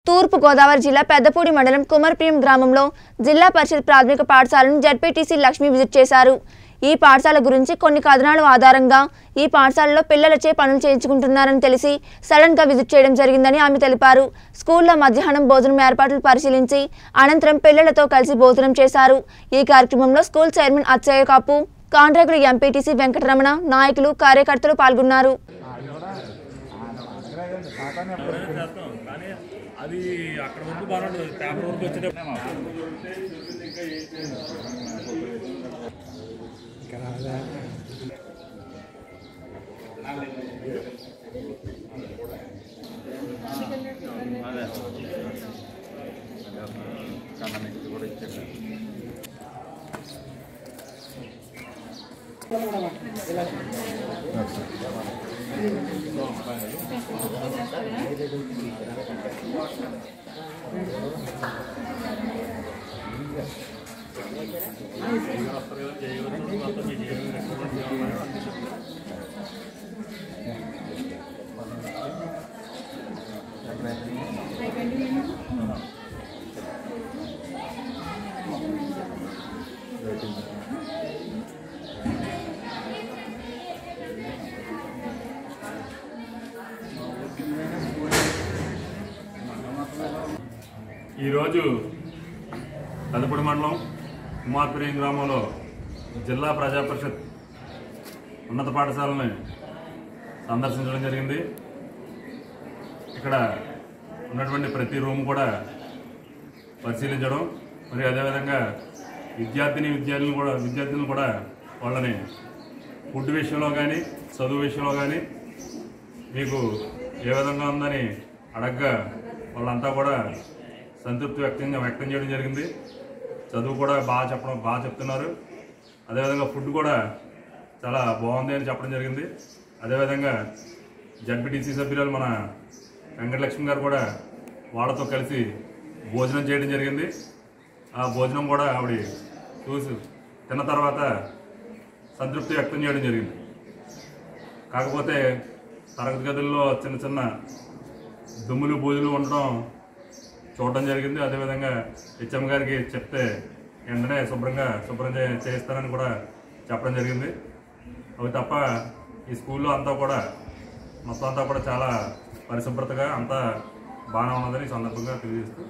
తూర్పు గోదావరి జిల్లా పెద్దపూడి మండలం కుమర్ప్రియం గ్రామంలో జిల్లా పరిషత్ ప్రాథమిక పాఠశాలను జడ్పీటీసీ లక్ష్మి విజిట్ చేశారు ఈ పాఠశాల గురించి కొన్ని కథనాల ఆధారంగా ఈ పాఠశాలలో పిల్లలచే పనులు చేయించుకుంటున్నారని తెలిసి సడన్ గా విజిట్ చేయడం జరిగిందని ఆమె తెలిపారు స్కూల్లో మధ్యాహ్నం భోజనం ఏర్పాట్లు పరిశీలించి అనంతరం పిల్లలతో కలిసి భోజనం చేశారు ఈ కార్యక్రమంలో స్కూల్ చైర్మన్ అచ్చయ్య కాపు కాంట్రాక్టులు ఎంపీటీసీ వెంకటరమణ నాయకులు కార్యకర్తలు పాల్గొన్నారు చేస్తాం కానీ అది అక్కడ వరకు బాగానే ఉంటుంది పేపర్ వరకు వచ్చేటప్పుడు ఈరోజు పెదపూడి మండలం కుమార్పురి గ్రామంలో జిల్లా ప్రజా పరిషత్ ఉన్నత పాఠశాలని సందర్శించడం జరిగింది ఇక్కడ ఉన్నటువంటి ప్రతి రూమ్ కూడా పరిశీలించడం మరియు అదేవిధంగా విద్యార్థిని విద్యార్థులను కూడా విద్యార్థులను కూడా వాళ్ళని ఫుడ్ విషయంలో కానీ చదువు విషయంలో కానీ మీకు ఏ విధంగా ఉందని అడగ్గా వాళ్ళంతా కూడా సంతృప్తి వ్యక్తంగా వ్యక్తం చేయడం జరిగింది చదువు కూడా బాగా చెప్పడం బాగా చెప్తున్నారు అదేవిధంగా ఫుడ్ కూడా చాలా బాగుంది అని చెప్పడం జరిగింది అదేవిధంగా జడ్పీటీసీ సభ్యురాలు మన వెంకటలక్ష్మి గారు కూడా వాళ్ళతో కలిసి భోజనం చేయడం జరిగింది ఆ భోజనం కూడా ఆవిడ చూసి తిన్న తర్వాత సంతృప్తి వ్యక్తం చేయడం జరిగింది కాకపోతే తరగతి గదుల్లో చిన్న చిన్న దుమ్ములు బూజులు ఉండడం చూడడం జరిగింది అదేవిధంగా హెచ్ఎం గారికి చెప్తే వెంటనే శుభ్రంగా శుభ్రం చే చేస్తారని కూడా చెప్పడం జరిగింది అవి తప్ప ఈ స్కూల్లో అంతా కూడా మొత్తం అంతా కూడా చాలా పరిశుభ్రతగా అంతా బాగానే ఉన్నదని ఈ సందర్భంగా తెలియజేస్తూ